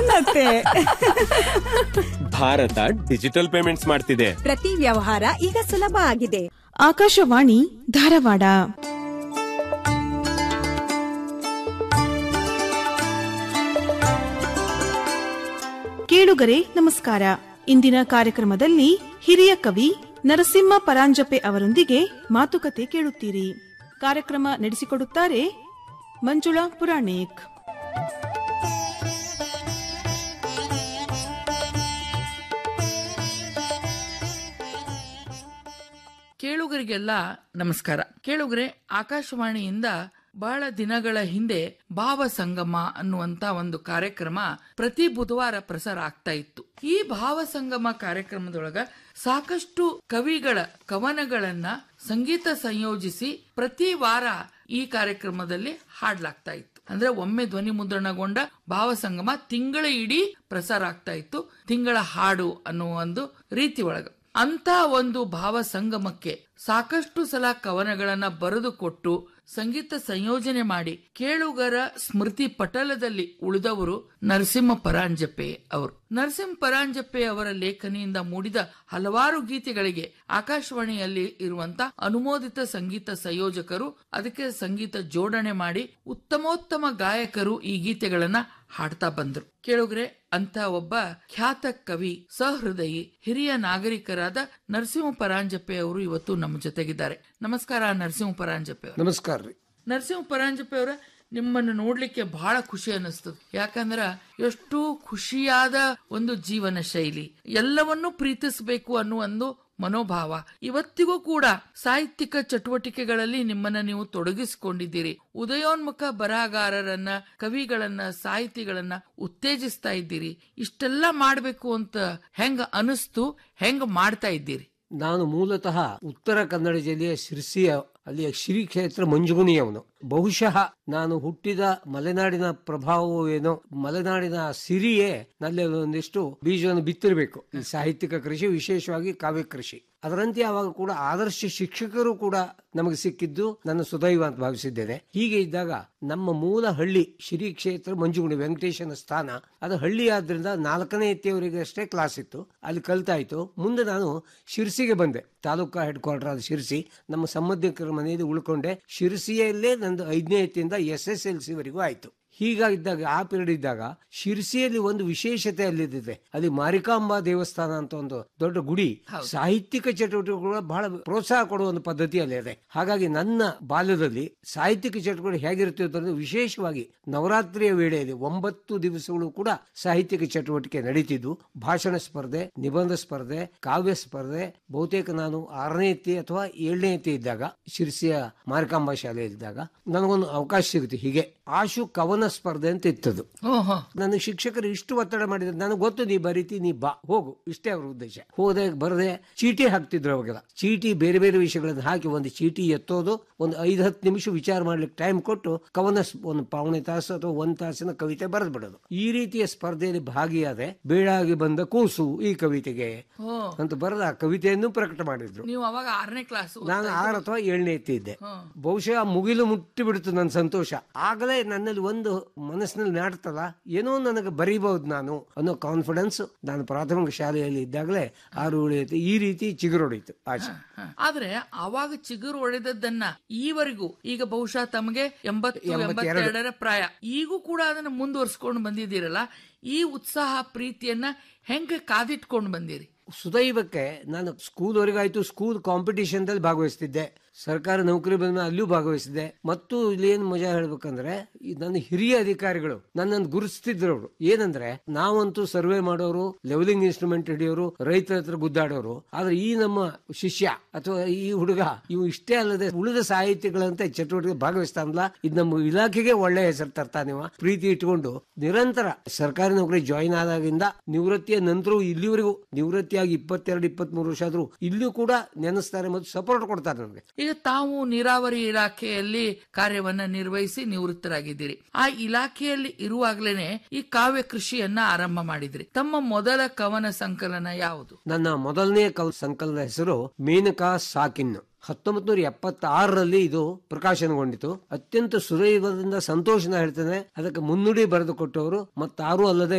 ಅತ್ತೆ Bharat digital payments ಮಾಡ್ತಿದೆ ಪ್ರತಿ ವ್ಯವಹಾರ ಈಗ ಸುಲಭ ಆಗಿದೆ ಆಕಾಶವಾಣಿ ಧಾರವಾಡ ಕೇಳುಗರೆ ನಮಸ್ಕಾರ ಇಂದಿನ ಕಾರ್ಯಕ್ರಮದಲ್ಲಿ ಹಿರಿಯ ಕವಿ ನರಸಿಂಹ ಪರಾಂಜಪೆ ಅವರೊಂದಿಗೆ ಮಾತುಕತೆ ಕೇಳುತ್ತೀರಿ ಕಾರ್ಯಕ್ರಮ ನಡೆಸಿಕೊಡುತ್ತಾರೆ ಮಂಜುಳಾ ಪುರಾಣಿಕ್ ಕೇಳುಗರಿಗೆಲ್ಲ ನಮಸ್ಕಾರ ಕೇಳುಗರೆ ಆಕಾಶವಾಣಿಯಿಂದ ಬಹಳ ದಿನಗಳ ಹಿಂದೆ ಭಾವ ಸಂಗಮ ಅನ್ನುವಂತ ಒಂದು ಕಾರ್ಯಕ್ರಮ ಪ್ರತಿ ಬುಧವಾರ ಪ್ರಸಾರ ಆಗ್ತಾ ಇತ್ತು ಈ ಭಾವ ಸಂಗಮ ಕಾರ್ಯಕ್ರಮದೊಳಗ ಸಾಕಷ್ಟು ಕವಿಗಳ ಕವನಗಳನ್ನ ಸಂಗೀತ ಸಂಯೋಜಿಸಿ ಪ್ರತಿ ವಾರ ಈ ಕಾರ್ಯಕ್ರಮದಲ್ಲಿ ಹಾಡ್ಲಾಗ್ತಾ ಇತ್ತು ಅಂದ್ರೆ ಒಮ್ಮೆ ಧ್ವನಿ ಮುದ್ರಣಗೊಂಡ ಭಾವ ಸಂಗಮ ತಿಂಗಳ ಇಡೀ ಪ್ರಸಾರ ಆಗ್ತಾ ಇತ್ತು ತಿಂಗಳ ಹಾಡು ಅನ್ನುವ ಒಂದು ರೀತಿ ಒಳಗ ಅಂತ ಒಂದು ಭಾವ ಸಂಗಮಕ್ಕೆ ಸಾಕಷ್ಟು ಸಲ ಕವನಗಳನ್ನ ಬರೆದು ಕೊಟ್ಟು ಸಂಗೀತ ಸಂಯೋಜನೆ ಮಾಡಿ ಕೇಳುಗರ ಸ್ಮೃತಿ ಪಟಲದಲ್ಲಿ ಉಳಿದವರು ನರಸಿಂಹ ಪರಾಂಜಪೆ ಅವರು ನರಸಿಂಹ ಪರಾಂಜಪೆ ಅವರ ಲೇಖನಿಯಿಂದ ಮೂಡಿದ ಹಲವಾರು ಗೀತೆಗಳಿಗೆ ಆಕಾಶವಾಣಿಯಲ್ಲಿ ಇರುವಂತ ಅನುಮೋದಿತ ಸಂಗೀತ ಸಂಯೋಜಕರು ಅದಕ್ಕೆ ಸಂಗೀತ ಜೋಡಣೆ ಮಾಡಿ ಉತ್ತಮೋತ್ತಮ ಗಾಯಕರು ಈ ಗೀತೆಗಳನ್ನ ಹಾಡ್ತಾ ಬಂದ್ರು ಕೇಳುಗ್ರೆ ಅಂತ ಒಬ್ಬ ಖ್ಯಾತ ಕವಿ ಸಹೃದಯಿ ಹಿರಿಯ ನಾಗರಿಕರಾದ ನರಸಿಂಹ ಪರಾಂಜಪೆ ಅವರು ಇವತ್ತು ನಮ್ಮ ಜೊತೆಗಿದ್ದಾರೆ ನಮಸ್ಕಾರ ನರಸಿಂಹ ಪರಾಂಜಪೆ ಅವರು ನಮಸ್ಕಾರ ರೀ ನರಸಿಂಹ ಪರಾಂಜಪೆ ಅವರ ನಿಮ್ಮನ್ನು ನೋಡ್ಲಿಕ್ಕೆ ಬಹಳ ಖುಷಿ ಅನ್ನಿಸ್ತದೆ ಯಾಕಂದ್ರ ಎಷ್ಟು ಖುಷಿಯಾದ ಒಂದು ಜೀವನ ಶೈಲಿ ಎಲ್ಲವನ್ನೂ ಪ್ರೀತಿಸಬೇಕು ಅನ್ನುವ ಒಂದು ಮನೋಭಾವ ಇವತ್ತಿಗೂ ಕೂಡ ಸಾಹಿತ್ಯಿಕ ಚಟುವಟಿಕೆಗಳಲ್ಲಿ ನಿಮ್ಮನ್ನ ನೀವು ತೊಡಗಿಸಿಕೊಂಡಿದ್ದೀರಿ ಉದಯೋನ್ಮುಖ ಬರಹಗಾರರನ್ನ ಕವಿಗಳನ್ನ ಸಾಹಿತಿಗಳನ್ನ ಉತ್ತೇಜಿಸ್ತಾ ಇದ್ದೀರಿ ಇಷ್ಟೆಲ್ಲ ಮಾಡ್ಬೇಕು ಅಂತ ಹೆಂಗ ಅನಿಸ್ತು ಹೆಂಗ ಮಾಡ್ತಾ ಇದ್ದೀರಿ ನಾನು ಮೂಲತಃ ಉತ್ತರ ಕನ್ನಡ ಜಿಲ್ಲೆಯ ಶಿರ್ಸಿಯ ಅಲ್ಲಿಯ ಶ್ರೀ ಕ್ಷೇತ್ರ ಮಂಜುಗುಣಿಯವನು ಬಹುಶಃ ನಾನು ಹುಟ್ಟಿದ ಮಲೆನಾಡಿನ ಪ್ರಭಾವವೇನೋ ಮಲೆನಾಡಿನ ಸಿರಿಯೇ ನಲ್ಲಿ ಒಂದಿಷ್ಟು ಬೀಜವನ್ನು ಬಿತ್ತಿರಬೇಕು ಈ ಸಾಹಿತ್ಯಿಕ ಕೃಷಿ ವಿಶೇಷವಾಗಿ ಕಾವ್ಯ ಕೃಷಿ ಅದರಂತೆ ಅವಾಗ ಕೂಡ ಆದರ್ಶ ಶಿಕ್ಷಕರು ಕೂಡ ನಮಗೆ ಸಿಕ್ಕಿದ್ದು ನನ್ನ ಸುದೈವ ಅಂತ ಭಾವಿಸಿದ್ದೇನೆ ಹೀಗೆ ಇದ್ದಾಗ ನಮ್ಮ ಮೂಲ ಹಳ್ಳಿ ಶ್ರೀ ಕ್ಷೇತ್ರ ಮಂಜುಗುಣಿ ವೆಂಕಟೇಶನ ಸ್ಥಾನ ಅದು ಹಳ್ಳಿ ಆದ್ರಿಂದ ನಾಲ್ಕನೇ ಎತ್ತಿಯವರಿಗೆ ಅಷ್ಟೇ ಕ್ಲಾಸ್ ಇತ್ತು ಅಲ್ಲಿ ಕಲ್ತಾಯ್ತು ಮುಂದೆ ನಾನು ಶಿರ್ಸಿಗೆ ಬಂದೆ ತಾಲೂಕಾ ಹೆಡ್ ಕ್ವಾರ್ಟರ್ ಆದ ಶಿರ್ಸಿ ನಮ್ಮ ಸಂಬಂಧಿಕರ ಮನೆಯಲ್ಲಿ ಉಳ್ಕೊಂಡೆ ಶಿರ್ಸಿಯಲ್ಲೇ ನಂದು ಐದನೇ ಎತ್ತಿಂದ ಎಸ್ ಎಸ್ ಎಲ್ ಸಿ ವರೆಗೂ ಆಯ್ತು ಹೀಗಾಗಿದ್ದಾಗ ಆ ಪೀರಿಯಡ್ ಇದ್ದಾಗ ಶಿರ್ಸಿಯಲ್ಲಿ ಒಂದು ವಿಶೇಷತೆ ಅಲ್ಲಿದೆ ಅಲ್ಲಿ ಮಾರಿಕಾಂಬಾ ದೇವಸ್ಥಾನ ಅಂತ ಒಂದು ದೊಡ್ಡ ಗುಡಿ ಸಾಹಿತ್ಯಿಕ ಚಟುವಟಿಕೆಗಳು ಬಹಳ ಪ್ರೋತ್ಸಾಹ ಕೊಡುವ ಒಂದು ಪದ್ಧತಿ ಅಲ್ಲಿ ಇದೆ ಹಾಗಾಗಿ ನನ್ನ ಬಾಲ್ಯದಲ್ಲಿ ಸಾಹಿತ್ಯಿಕ ಚಟುವಟಿಕೆ ಹೇಗಿರುತ್ತೆ ಅಂತಂದ್ರೆ ವಿಶೇಷವಾಗಿ ನವರಾತ್ರಿಯ ವೇಳೆಯಲ್ಲಿ ಒಂಬತ್ತು ದಿವಸಗಳು ಕೂಡ ಸಾಹಿತ್ಯಿಕ ಚಟುವಟಿಕೆ ನಡೀತಿದ್ದು ಭಾಷಣ ಸ್ಪರ್ಧೆ ನಿಬಂಧ ಸ್ಪರ್ಧೆ ಕಾವ್ಯ ಸ್ಪರ್ಧೆ ಬಹುತೇಕ ನಾನು ಆರನೇ ಎತ್ತಿ ಅಥವಾ ಏಳನೇ ಎತ್ತಿ ಇದ್ದಾಗ ಶಿರ್ಸಿಯ ಮಾರಿಕಾಂಬಾ ಶಾಲೆ ಇದ್ದಾಗ ನನಗೊಂದು ಅವಕಾಶ ಸಿಗುತ್ತೆ ಹೀಗೆ ಆಶು ಕವನ ಸ್ಪರ್ಧೆ ಅಂತ ಇತ್ತದು ಓಹೋ ನನ್ನ ಶಿಕ್ಷಕರು ಇಷ್ಟು ಒತ್ತಡ ಮಾಡಿದ್ರು ನನಗೆ ಗೊತ್ತು ನೀ ಬರೀತಿ ನೀ ಬಾ ಹೋಗು ಇಷ್ಟೇ ಅವ್ರ ಉದ್ದೇಶ ಹೋದೆ ಬರದೆ ಚೀಟಿ ಹಾಕ್ತಿದ್ರು ಅವಾಗೆಲ್ಲ ಚೀಟಿ ಬೇರೆ ಬೇರೆ ವಿಷಯಗಳನ್ನು ಹಾಕಿ ಒಂದು ಚೀಟಿ ಎತ್ತೋದು ಒಂದು ಐದು ಹತ್ತು ನಿಮಿಷ ವಿಚಾರ ಮಾಡ್ಲಿಕ್ಕೆ ಟೈಮ್ ಕೊಟ್ಟು ಕವನ ಸ್- ಒಂದು ಪಾವಣೆ ತಾಸು ಅಥವಾ ಒಂದ್ ತಾಸಿನ ಕವಿತೆ ಬರೆದು ಬಿಡೋದು ಈ ರೀತಿಯ ಸ್ಪರ್ಧೆಯಲ್ಲಿ ಭಾಗಿಯಾದೆ ಬೇಡಾಗಿ ಬಂದ ಕೂಸು ಈ ಕವಿತೆಗೆ ಓ ಅಂತ ಬರೆದ ಆ ಕವಿತೆಯನ್ನು ಪ್ರಕಟ ಮಾಡಿದ್ರು ನೀವು ಅವಾಗ ಆರನೇ ಕ್ಲಾಸ್ ನಾನು ಆರು ಅಥವಾ ಏಳನೇ ಎತ್ತಿದ್ದೆ ಬಹುಶಃ ಆ ಮುಗಿಲು ಮುಟ್ಟಿ ಬಿಡ್ತು ನನ್ನ ಸಂತೋಷ ಆಗಲೇ ನನ್ನಲ್ಲಿ ಒಂದು ಮನಸ್ಸಿನಲ್ಲಿ ನಾಡ್ತಲ್ಲ ಏನೋ ನನಗೆ ಬರೀಬಹುದು ನಾನು ಅನ್ನೋ ಕಾನ್ಫಿಡೆನ್ಸ್ ನಾನು ಪ್ರಾಥಮಿಕ ಶಾಲೆಯಲ್ಲಿ ಇದ್ದಾಗಲೇ ಆರು ಉಳಿಯುತ್ತೆ ಈ ರೀತಿ ಚಿಗುರೊಡಿತು ಆಚೆ ಆದ್ರೆ ಅವಾಗ ಚಿಗುರು ಹೊಡೆದದ್ದನ್ನ ಈವರೆಗೂ ಈಗ ಬಹುಶಃ ತಮಗೆ ಎಂಬತ್ತು ಎಂಬತ್ತೆರಡು. ಎಂಬತ್ತೆರಡರ ಪ್ರಾಯ ಈಗೂ ಕೂಡ ಅದನ್ನ ಮುಂದುವರ್ಸ್ಕೊಂಡು ಬಂದಿದ್ದೀರಲ್ಲ ಈ ಉತ್ಸಾಹ ಪ್ರೀತಿಯನ್ನ ಹೆಂಗ ಕಾದಿಟ್ಕೊಂಡು ಬಂದಿರಿ ಸುದೈವಕ್ಕೆ ನಾನು ಸ್ಕೂಲ್ ವರೆಗಾಯ್ತು ಸ್ಕೂಲ್ ಕಾಂಪಿಟಿಷನ್ ದಲ್ಲಿ ಭಾಗವಹಿಸ್ತಿದ್ದೆ ಸರ್ಕಾರಿ ನೌಕರಿ ಬಂದ ಅಲ್ಲೂ ಭಾಗವಹಿಸಿದೆ ಮತ್ತು ಇಲ್ಲಿ ಏನ್ ಮಜಾ ಹೇಳ್ಬೇಕಂದ್ರೆ ಈ ನನ್ನ ಹಿರಿಯ ಅಧಿಕಾರಿಗಳು ನನ್ನನ್ನು ಗುರುತಿಸ್ತಿದ್ರು ಅವರು ಏನಂದ್ರೆ ನಾವಂತೂ ಸರ್ವೆ ಮಾಡೋರು ಲೆವೆಲಿಂಗ್ ಇನ್ಸ್ಟ್ರೂಮೆಂಟ್ ಹಿಡಿಯೋರು ರೈತರ ಹತ್ರ ಗುದ್ದಾಡೋರು ಆದ್ರೆ ಈ ನಮ್ಮ ಶಿಷ್ಯ ಅಥವಾ ಈ ಹುಡುಗ ಇವು ಇಷ್ಟೇ ಅಲ್ಲದೆ ಉಳಿದ ಸಾಹಿತ್ಯಗಳಂತೆ ಚಟುವಟಿಕೆ ಭಾಗವಹಿಸ್ತಾನಲ್ಲ ಇದು ನಮ್ಮ ಇಲಾಖೆಗೆ ಒಳ್ಳೆ ಹೆಸರು ತರ್ತಾನಿವ ಪ್ರೀತಿ ಇಟ್ಕೊಂಡು ನಿರಂತರ ಸರ್ಕಾರಿ ನೌಕರಿ ಜಾಯಿನ್ ಆದಾಗಿಂದ ನಿವೃತ್ತಿಯ ನಂತರವೂ ಇಲ್ಲಿವರೆಗೂ ನಿವೃತ್ತಿಯಾಗಿ ಇಪ್ಪತ್ತೆರಡು ಇಪ್ಪತ್ತ್ ಮೂರು ವರ್ಷ ಆದ್ರೂ ಇಲ್ಲೂ ಕೂಡ ನೆನೆಸ್ತಾರೆ ಮತ್ತು ಸಪೋರ್ಟ್ ಕೊಡ್ತಾರೆ ನನಗೆ ಈಗ ತಾವು ನೀರಾವರಿ ಇಲಾಖೆಯಲ್ಲಿ ಕಾರ್ಯವನ್ನ ನಿರ್ವಹಿಸಿ ನಿವೃತ್ತರಾಗಿದ್ದೀರಿ ಆ ಇಲಾಖೆಯಲ್ಲಿ ಇರುವಾಗ್ಲೇನೆ ಈ ಕಾವ್ಯ ಕೃಷಿಯನ್ನ ಆರಂಭ ಮಾಡಿದ್ರಿ ತಮ್ಮ ಮೊದಲ ಕವನ ಸಂಕಲನ ಯಾವುದು ನನ್ನ ಮೊದಲನೇ ಕಲ್ ಸಂಕಲನದ ಹೆಸರು ಮೇನಕಾ ಸಾಕಿನ್ ಹತ್ತೊಂಬತ್ ನೂರ ಎಪ್ಪತ್ತಾರರಲ್ಲಿ ಇದು ಪ್ರಕಾಶನಗೊಂಡಿತು ಅತ್ಯಂತ ಸುದೈವದಿಂದ ಸಂತೋಷನ ಹೇಳ್ತೇನೆ ಅದಕ್ಕೆ ಮುನ್ನುಡಿ ಬರೆದು ಕೊಟ್ಟವರು ಮತ್ತಾರು ಅಲ್ಲದೆ